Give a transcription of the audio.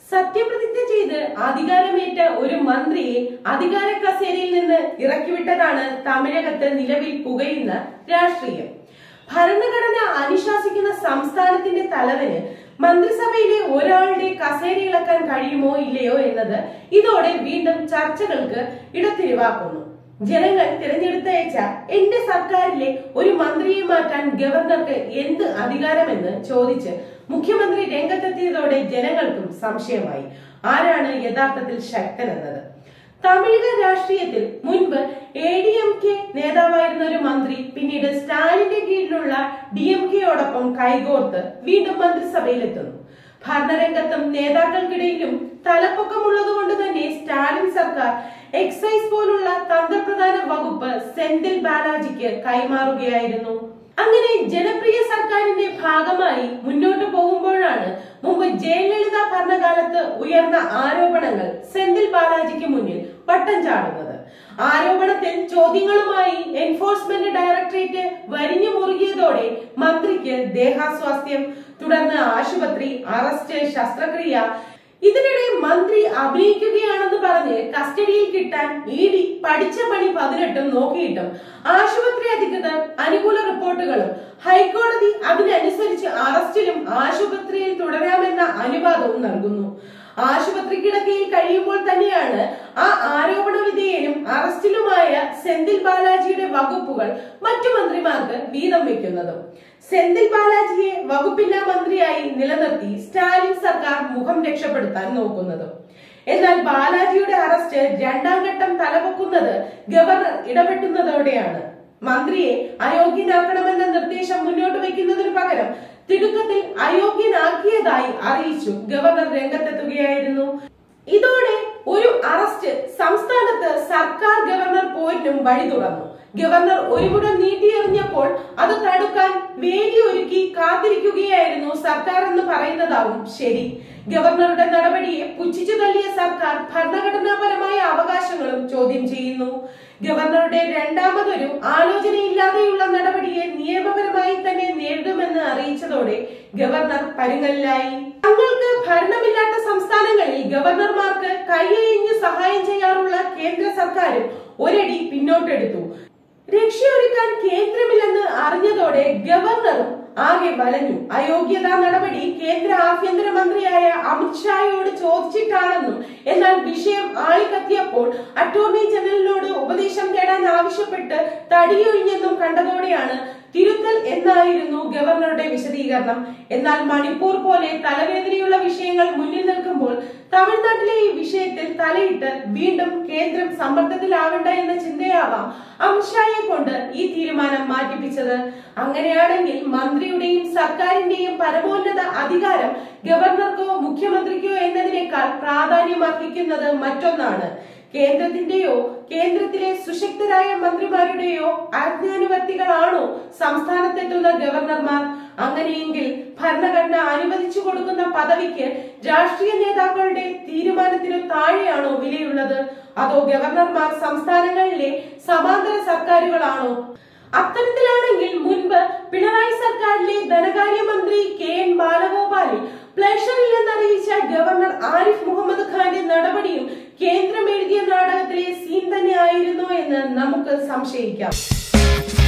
സത്യപ്രതിജ്ഞ ചെയ്ത് അധികാരമേറ്റ ഒരു മന്ത്രിയെ അധികാര കസേരയിൽ നിന്ന് ഇറക്കിവിട്ടതാണ് തമിഴകത്ത് നിലവിൽ പുകയുന്ന രാഷ്ട്രീയം ഭരണഘടന അനുശാസിക്കുന്ന സംസ്ഥാനത്തിന്റെ തലവന് മന്ത്രിസഭയിലെ ഒരാളുടെ കസേര ഇളക്കാൻ കഴിയുമോ ഇല്ലയോ എന്നത് ഇതോടെ വീണ്ടും ചർച്ചകൾക്ക് ഇടത്തിരിവാക്കുന്നു ജനങ്ങൾ തിരഞ്ഞെടുത്തയച്ച എന്റെ സർക്കാരിലെ ഒരു മന്ത്രിയെ മാറ്റാൻ ഗവർണർക്ക് എന്ത് അധികാരമെന്ന് ചോദിച്ച് മുഖ്യമന്ത്രി രംഗത്തെത്തിയതോടെ ജനങ്ങൾക്കും സംശയമായി ആരാണ് യഥാർത്ഥത്തിൽ ശക്തനെന്നത് തമിഴക രാഷ്ട്രീയത്തിൽ മുൻപ് എ ഡി എം കെ നേതാവായിരുന്ന ഒരു മന്ത്രി പിന്നീട് സ്റ്റാലിന്റെ കീഴിലുള്ള ഡി എം കെയോടൊപ്പം കൈകോർത്ത് വീണ്ടും മന്ത്രിസഭയിലെത്തുന്നു ഭരണരംഗത്തും നേതാക്കൾക്കിടയിലും തലപ്പൊക്കമുള്ളത് കൊണ്ട് തന്നെ സ്റ്റാലിൻ സർക്കാർ എക്സൈസ് പോലുള്ള തന്ത്രപ്രധാന വകുപ്പ് സെന്തിൽ ബാലാജിക്ക് കൈമാറുകയായിരുന്നു അങ്ങനെ ജനപ്രിയ സർക്കാരിന്റെ ഭാഗമായി മുന്നോട്ട് പോകുമ്പോഴാണ് മുമ്പ് ജയലളിത ഭരണകാലത്ത് ഉയർന്ന ആരോപണങ്ങൾ സെന്തിൽ ബാലാജിക്ക് മുന്നിൽ വട്ടം ചാടുന്നത് ആരോപണത്തിൽ ചോദ്യങ്ങളുമായി എൻഫോഴ്സ്മെന്റ് ഡയറക്ടറേറ്റ് വരിഞ്ഞു മുറുകിയതോടെ മന്ത്രിക്ക് ദേഹാസ്വാസ്ഥ്യം തുടർന്ന് ആശുപത്രി അറസ്റ്റ് ശസ്ത്രക്രിയ ഇതിനിടെ മന്ത്രി അഭിനയിക്കുകയാണെന്ന് പറഞ്ഞ് കസ്റ്റഡിയിൽ കിട്ടാൻ ഇ ഡി പഠിച്ച പണി പതിനെട്ടും നോക്കിയിട്ടും ആശുപത്രി അധികൃതർ അനുകൂല റിപ്പോർട്ടുകളും ഹൈക്കോടതി അതിനനുസരിച്ച് അറസ്റ്റിലും ആശുപത്രിയിൽ തുടരാമെന്ന അനുവാദവും നൽകുന്നു ആശുപത്രി കിടക്കയിൽ കഴിയുമ്പോൾ തന്നെയാണ് ആ ആരോപണ വിധേയനും അറസ്റ്റിലുമായ സെന്തിൽ ബാലാജിയുടെ വകുപ്പുകൾ മറ്റു മന്ത്രിമാർക്ക് വീതം വെക്കുന്നതും സെന്തിൽ ബാലാജിയെ വകുപ്പില്ലാ മന്ത്രിയായി നിലനിർത്തി സ്റ്റാലിൻ സർക്കാർ മുഖം രക്ഷപ്പെടുത്താൻ നോക്കുന്നതും എന്നാൽ ബാലാജിയുടെ അറസ്റ്റ് രണ്ടാം ഘട്ടം തലപൊക്കുന്നത് ഗവർണർ ഇടപെട്ടുന്നതോടെയാണ് മന്ത്രിയെ അയോഗ്യനാക്കണമെന്ന നിർദ്ദേശം മുന്നോട്ട് വെക്കുന്നതിനു പകരം തിടുക്കത്തിൽ അയോഗ്യനാക്കിയതായി അറിയിച്ചു ഗവർണർ രംഗത്തെത്തുകയായിരുന്നു ഇതോടെ ഒരു അറസ്റ്റ് സംസ്ഥാനത്ത് സർക്കാർ ഗവർണർ പോയിന്റും വഴി തുറന്നു ഗവർണർ ഒരു മുടം നീട്ടിയെറിഞ്ഞപ്പോൾ അത് തടുക്കാൻ വേദിയൊരുക്കി കാത്തിരിക്കുകയായിരുന്നു സർക്കാർ എന്ന് പറയുന്നതാവും ശരി ഗവർണറുടെ നടപടിയെ പുച്ഛിച്ചു തള്ളിയ സർക്കാർ ഭരണഘടനാപരമായ അവകാശങ്ങളും ചോദ്യം ചെയ്യുന്നു ഗവർണറുടെ രണ്ടാമതൊരു ആലോചനയില്ലാതെയുള്ള നടപടിയെ നിയമപരമായി തന്നെ നേരിടുമെന്ന് അറിയിച്ചതോടെ ഗവർണർ പരുങ്ങലിലായി തങ്ങൾക്ക് ഭരണമില്ലാത്ത സംസ്ഥാനങ്ങളിൽ ഗവർണർമാർക്ക് കൈയഴിഞ്ഞ് സഹായം ചെയ്യാറുള്ള കേന്ദ്ര സർക്കാരും ഒരടി പിന്നോട്ടെടുത്തു രക്ഷയൊരുക്കാൻ കേന്ദ്രമില്ലെന്ന് അറിഞ്ഞതോടെ ഗവർണറും ആകെ വലഞ്ഞു അയോഗ്യതാ നടപടി കേന്ദ്ര ആഭ്യന്തര മന്ത്രിയായ അമിത്ഷായോട് ചോദിച്ചിട്ടാണെന്നും എന്നാൽ വിഷയം ആളിക്കത്തിയപ്പോൾ അറ്റോർണി ജനറലിനോട് ഉപദേശം തേടാൻ ആവശ്യപ്പെട്ട് തടിയൊഴിഞ്ഞെന്നും കണ്ടതോടെയാണ് തിരുത്തൽ എന്നായിരുന്നു ഗവർണറുടെ വിശദീകരണം എന്നാൽ മണിപ്പൂർ പോലെ തലവേദനയുള്ള വിഷയങ്ങൾ മുന്നിൽ നിൽക്കുമ്പോൾ തമിഴ്നാട്ടിലെ ഈ വിഷയത്തിൽ തലയിട്ട് വീണ്ടും കേന്ദ്രം സമ്മർദ്ദത്തിലാവണ്ട എന്ന ചിന്തയാവാം അമിത്ഷായെ കൊണ്ട് ഈ തീരുമാനം മാറ്റിപ്പിച്ചത് അങ്ങനെയാണെങ്കിൽ മന്ത്രിയുടെയും സർക്കാരിന്റെയും പരമോന്നത അധികാരം ഗവർണർക്കോ മുഖ്യമന്ത്രിക്കോ എന്നതിനേക്കാൾ പ്രാധാന്യം അർഹിക്കുന്നത് മറ്റൊന്നാണ് കേന്ദ്രത്തിന്റെയോ കേന്ദ്രത്തിലെ സുശക്തരായ മന്ത്രിമാരുടെയോ ആജ്ഞാനുവർത്തികളാണോ സംസ്ഥാനത്തെത്തുന്ന ഗവർണർമാർ അങ്ങനെയെങ്കിൽ ഭരണഘടന അനുവദിച്ചു കൊടുക്കുന്ന പദവിക്ക് രാഷ്ട്രീയ നേതാക്കളുടെ തീരുമാനത്തിനു താഴെയാണോ വിലയുള്ളത് അതോ ഗവർണർമാർ സംസ്ഥാനങ്ങളിലെ സമാന്തര സർക്കാരുകളാണോ അത്തരത്തിലാണെങ്കിൽ മുൻപ് പിണറായി സർക്കാരിലെ ധനകാര്യമന്ത്രി കെ എൻ ബാലഗോപാലിൽ പ്ലഷറില്ലെന്നറിയിച്ച ഗവർണർ ആരിഫ് മുഹമ്മദ് ഖാന്റെ നടപടിയും കേന്ദ്രം എഴുതിയ നാടകത്തിലെ സീൻ തന്നെ ആയിരുന്നോ എന്ന് നമുക്ക് സംശയിക്കാം